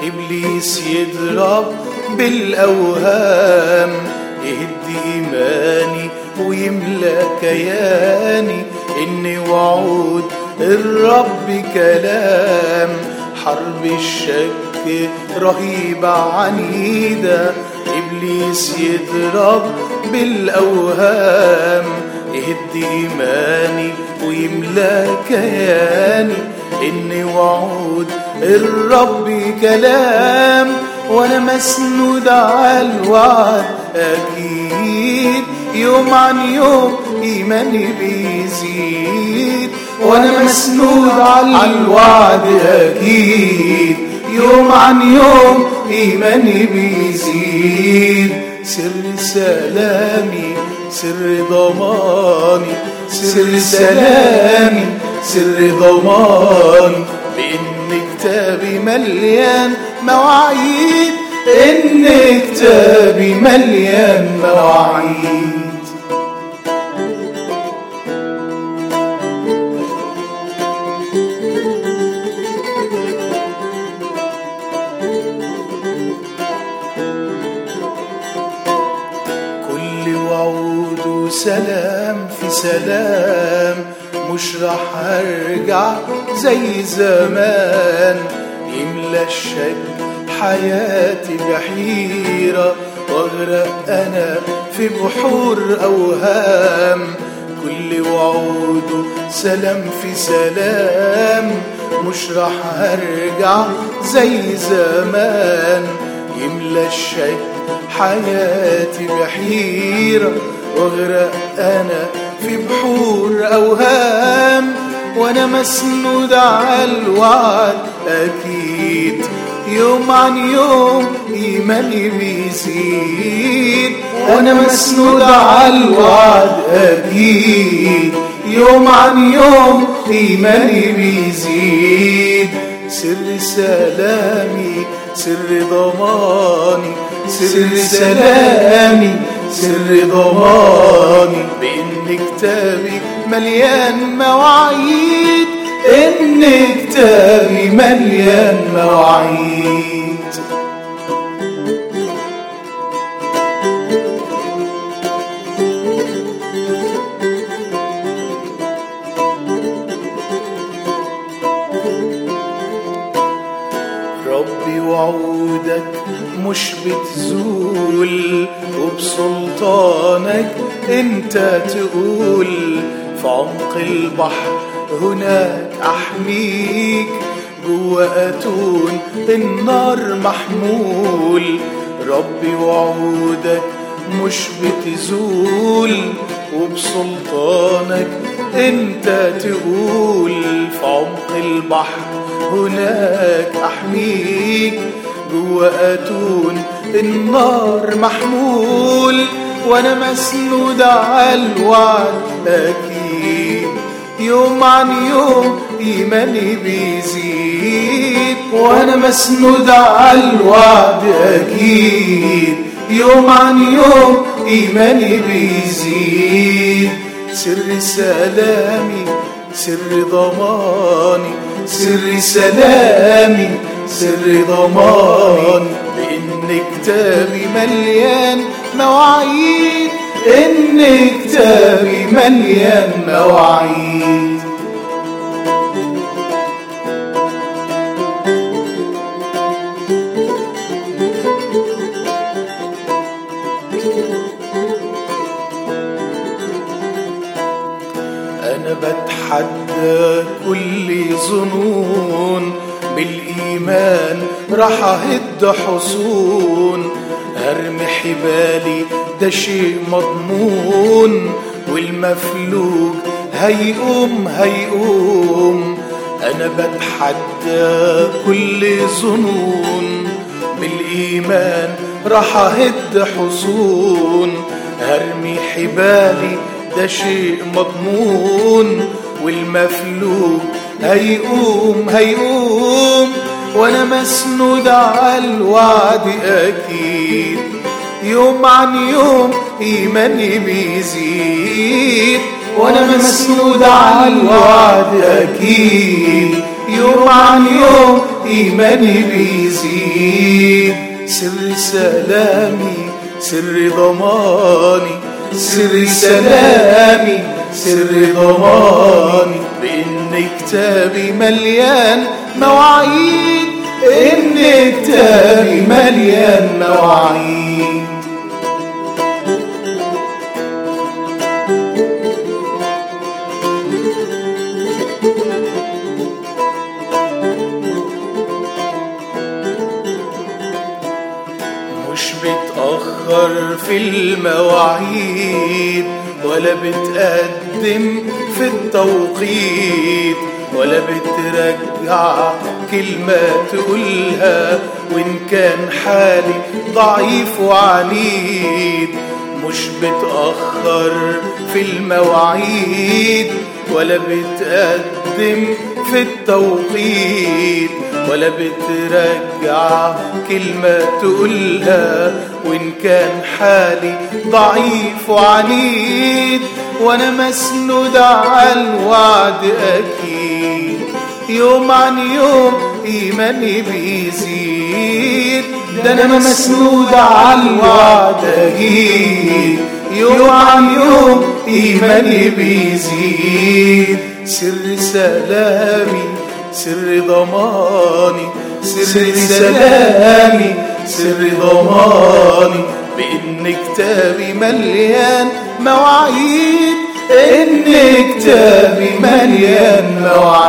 إبليس يضرب بالأوهام يهد إيماني ويملى كياني إني وعود الرب كلام حرب الشك رهيبة عنيدة إبليس يضرب بالأوهام يهد إيماني ويملى كياني إني وعود الرب كلام وأنا مسنود على الوعد أكيد يوم عن يوم إيماني بيزيد وأنا مسنود على الوعد أكيد يوم عن يوم إيماني بيزيد سر سلامي سر ضماني سر سلامي سر ضماني بإن كتابي مليان مواعيد إن كتابي مليان مواعيد كل وعود وسلام في سلام مش راح ارجع زي زمان يملى الشك حياتي بحيرة واغرق انا في بحور اوهام كل وعود سلام في سلام مش راح ارجع زي زمان يملى الشك حياتي بحيرة واغرق انا في بحور اوهام وانا مسنود على الوعد اكيد يوم عن يوم ايماني بيزيد وانا مسنود على الوعد اكيد يوم عن يوم ايماني بيزيد سر سلامي سر ضماني سر سلامي سر ضماني بإن كتابي مليان مواعيد إن كتابي مليان مواعيد ربي وعودك مش بتزول وبسلطانك انت تقول في عمق البحر هناك احميك جوا اتون النار محمول ربي وعودك مش بتزول وبسلطانك انت تقول في عمق البحر هناك احميك جوا اتون النار محمول وانا مسنود على الوعد اكيد يوم عن يوم ايماني بيزيد وانا مسنود على الوعد اكيد يوم عن يوم ايماني بيزيد سر سلامي سر ضماني سر سلامي سر ضماني بإن كتابي مليان مواعيد إن كتابي مليان مواعيد أنا بتحدى كل ظنون بالإيمان راح أهد حصون هرمي حبالي ده شيء مضمون والمفلوج هيقوم هيقوم أنا بتحدى كل ظنون بالإيمان راح أهد حصون هرمي حبالي ده شيء مضمون والمفلوج هيقوم هيقوم وانا مسنود على الوعد اكيد يوم عن يوم ايماني بيزيد وانا مسنود على الوعد اكيد يوم عن يوم إيماني بيزيد سر سلامي سر ضماني سر سلامي سر ضماني بإن كتابي مليان مواعيد إن كتابي مليان مواعيد مش بتأخر في المواعيد ولا بتقدم في التوقيت ولا بترجع كلمة تقولها وإن كان حالي ضعيف وعنيد مش بتأخر في المواعيد ولا بتقدم في التوقيت ولا بترجع كلمة تقولها وإن كان حالي ضعيف وعنيد وأنا مسنود على الوعد أكيد يوم عن يوم إيماني بيزيد ده أنا مسنود على الوعد أكيد يوم عن يوم إيماني بيزيد سر سلامي سر ضماني سر سلامي سر ضماني بإن كتابي مليان مواعيد إن كتابي مليان مواعيد